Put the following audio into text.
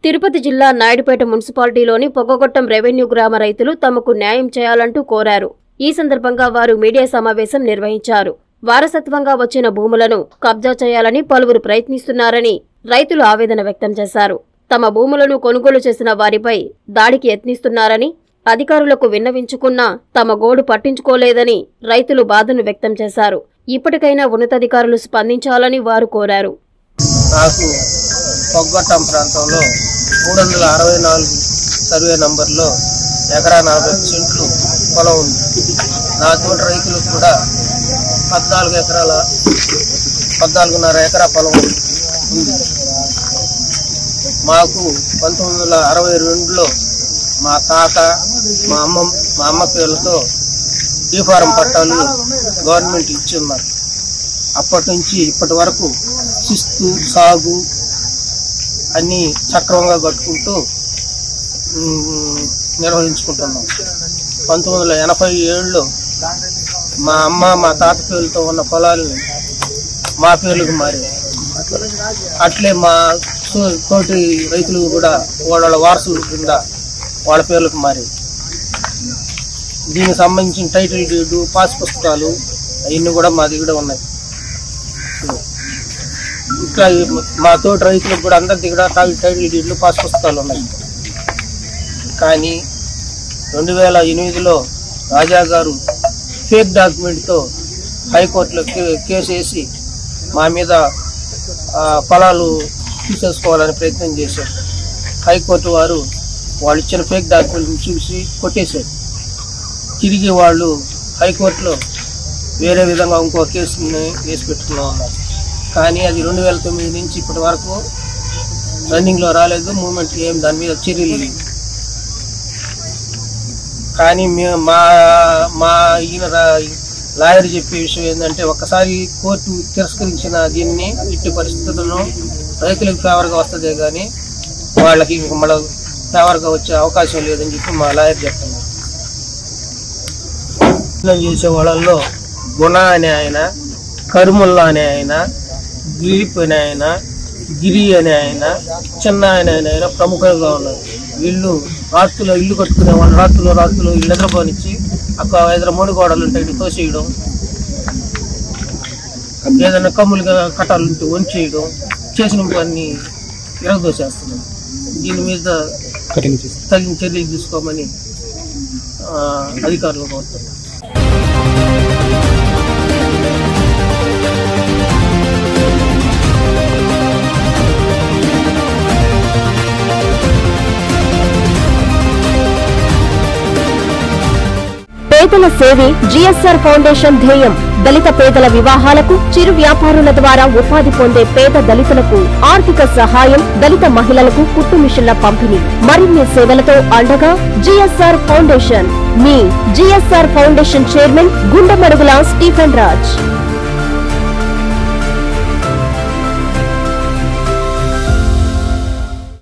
తిరుపతి జిల్లా నాయుడుపేట మున్సిపాలిటీలోని పొగగొట్టం రెవెన్యూ గ్రామ రైతులు తమకు న్యాయం చేయాలంటూ కోరారు ఈ సందర్భంగా వారు మీడియా సమావేశం నిర్వహించారు వారసత్వంగా వచ్చిన భూములను కబ్జా చేయాలని పలువురు ప్రయత్నిస్తున్నారని రైతులు ఆవేదన వ్యక్తం చేశారు తమ భూములను కొనుగోలు చేసిన వారిపై దాడికి యత్నిస్తున్నారని అధికారులకు విన్నవించుకున్నా తమ గోడు పట్టించుకోలేదని రైతులు బాధను వ్యక్తం చేశారు ఇప్పటికైనా ఉన్నతాధికారులు స్పందించాలని వారు కోరారు నాకు పొగ్గొట్టం ప్రాంతంలో మూడు వందల అరవై నాలుగు సర్వే నంబర్లో ఎకరా నలభై సెంట్లు పొలం ఉంది నా తోటి రైతులకు కూడా పద్నాలుగు ఎకరాల పద్నాలుగున్నర ఎకరా పొలం ఉంది మాకు పంతొమ్మిది వందల అరవై రెండులో మా తాత మా అమ్మ మా అమ్మ పేర్లతో ఈ ఫారం పట్టాలు గవర్నమెంట్ ఇచ్చి ఉన్నారు అప్పటి నుంచి ఇప్పటి వరకు శిస్తు సాగు అన్నీ సక్రమంగా కట్టుకుంటూ ఉమ్, నిర్వహించుకుంటున్నాం పంతొమ్మిది వందల ఎనభై ఏడులో మా అమ్మ మా తాత పేర్లతో ఉన్న పొలాలని మా పేర్లకు మారాయి అట్లే మా సో- తోటి రైతులు కూడా వాళ్ళ వారసుల కింద వాళ్ళ పేర్లకు మారాయి దీనికి సంబంధించిన టైటిల్ డీడ్ పాస్ పుస్తకాలు అవన్నీ కూడా మా దగ్గర ఉన్నాయి ఇట్లా ఈ మా తోటి రైతులకు కూడా అందరి దగ్గర టై- టైటిల్ డీడ్లు పాస్ పుస్తకాలు ఉన్నాయి కానీ రెండు వేల ఎనిమిదిలో రాజా గారు ఫేక్ డాక్యుమెంట్తో హైకోర్టులో కే- కేసు వేసి మా మీద ఆ, పొలాలు తీసేసుకోవాలని ప్రయత్నం చేశారు హైకోర్టు వారు వాళ్ళు ఇచ్చిన ఫేక్ డాక్యుమెంట్ చూసి కొట్టేశారు తిరిగి వాళ్ళు హైకోర్టులో వేరే విధంగా ఇంకో కేసుని వేసి పెట్టుకున్నా ఉన్నారు కానీ అది రెండు వేల తొమ్మిది నుంచి ఇప్పటి వరకు రన్నింగ్లో రాలేదు మూమెంట్ ఏం దాని మీద చర్యలు లేవు కానీ మేము మా మా ఈయన రా- లాయర్ చెప్పే విషయం ఏంటంటే ఒక్కసారి కోర్టు తిరస్కరించిన దీన్ని ఇట్టి పరిస్థితులను రైతులకు ఫేవర్గా వస్తుందే కానీ వాళ్ళకి ఇంక మళ్ళీ ఫేవర్గా వచ్చే అవకాశం లేదని చెప్పి మా లాయర్ చెప్తున్నారు ప్రయత్నం చేసే వాళ్ళల్లో గుణ అనే ఆయన కరుముల్లా అనే ఆయన దిలీప్ అనే ఆయన గిరి అనే ఆయన చిన్న ఆయన అనే ఆయన ప్రముఖంగా ఉన్నారు వీళ్ళు రాత్రులో ఇల్లు కట్టుకునే వాళ్ళు రాత్రులు రాత్రులు ఇల్లు నిద్రపోనిచ్చి అక్కడ ఎదురు మూడు గోడలు ఉంటాయి ఇటు తోసేయడం ఏదైనా కమ్ములుగా కట్టాలు ఉంటే వంచేయడం చేసిన పని ఇరగదోసేస్తున్నాం దీని మీద తగిన చర్యలు తీసుకోమని ఆ, అధికారులు కోరుతున్నాం పేదల సేవే జిఎస్ఆర్ ఫౌండేషన్ ధ్యేయం దళిత పేదల వివాహాలకు చిరు వ్యాపారుల ద్వారా ఉపాధి పొందే పేద దళితులకు ఆర్థిక సహాయం దళిత మహిళలకు కుట్టు మిషన్ల పంపిణీ మరిన్ని సేవలతో అండగా జిఎస్ఆర్ ఫౌండేషన్ మీ GSR foundation chairman Gundamadugula Stephen Raj